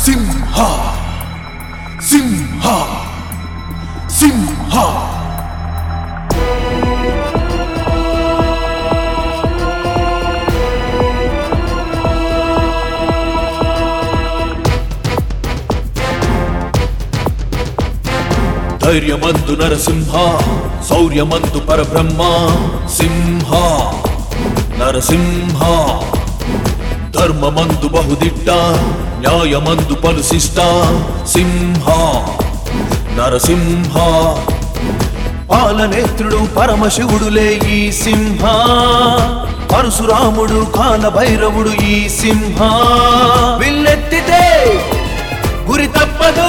సింహ సింహ సింహ ధైర్యమందు నరసింహ శౌర్యమందు పరబ్రహ్మ సింహ నరసింహ ధర్మమందు బహుదిట్ట న్యాయమందు పలుశిష్ట సింహ నరసింహ పాలనేత్రుడు పరమశివుడులే ఈ సింహ పరశురాముడు కాలభైరవుడు ఈ సింహ విల్లెత్తితే గురి తప్పదు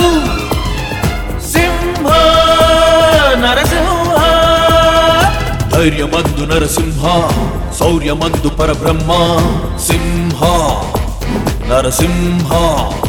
సింహ నరసింహ ధైర్యమందు నరసింహ శౌర్యమందు పరబ్రహ్మ సింహ నరసింహ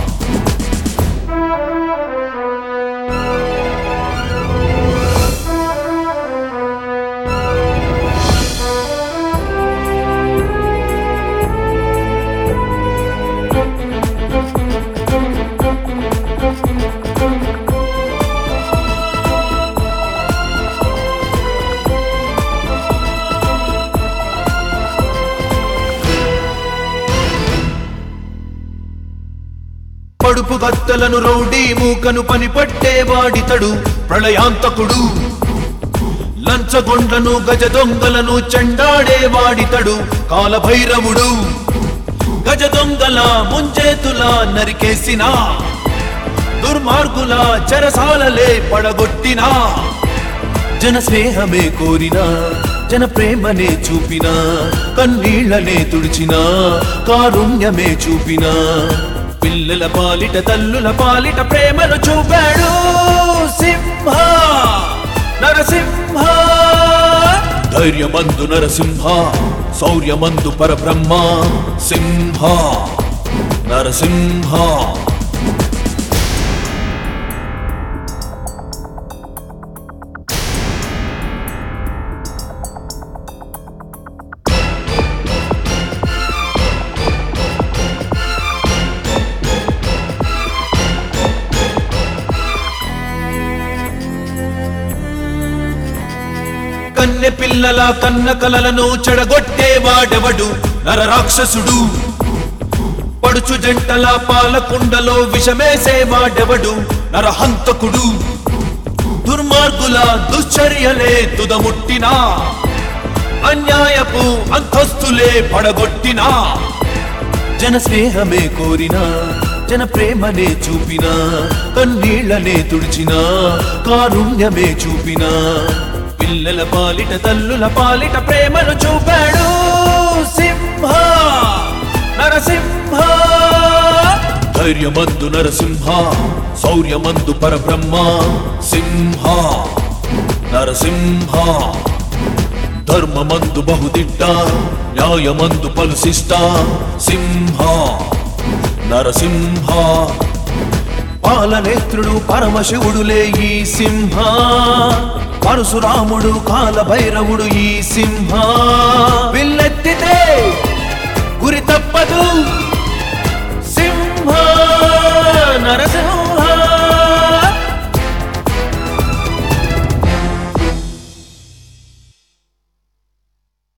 పడుపు గత్తలను రౌడీ మూకను పని పట్టేవాడితడు ప్రళయాంతకుడు లంచగొండ్లను గజ దొంగలను చెండాడేవాడితడు కాలభైరవుడు గజ దొంగల ముంచేతుల నరికేసిన దుర్మార్గుల చెరసాలలే పడగొట్టినా జన స్నేహమే కోరిన జన ప్రేమనే చూపిన కన్నీళ్లనే తుడిచిన కారుణ్యమే చూపిన పిల్లల పాలిట తల్లుల పాలిట ప్రేమను చూపాడు సింహ నరసింహ ధైర్యమందు నరసింహ శౌర్యమందు పరబ్రహ్మ సింహ నరసింహ కన్నె పిల్లల కన్న కలలను చెడగొట్టేవాడెవడు నర రాక్షసుడు పడుచు జంటల పాలకుండలో విషమేసేవాడెవడు నరహంతకుడు దుర్మార్గుల దుశ్చర్యలే తుదముట్టినా అన్యాయపు అంతస్తులే పడగొట్టినా జన స్నేహమే కోరిన జన ప్రేమనే చూపిన కన్నీళ్లనే తుడిచిన కారుణ్యమే చూపిన పిల్లల పాలిట తల్లుల పాలిట ప్రేమను చూపాడు సింహ నరసింహ ధైర్యమందు నరసింహ శౌర్యమందు పరబ్రహ్మ సింహ నరసింహ ధర్మమందు బహుదిట్ట న్యాయమందు పలుశిష్ట సింహ నరసింహ పాలనేత్రుడు పరమశివుడులే ఈ సింహ పరశురాముడు కాలభైరవుడు ఈ సింహ విల్లెత్తితే గురి తప్పదు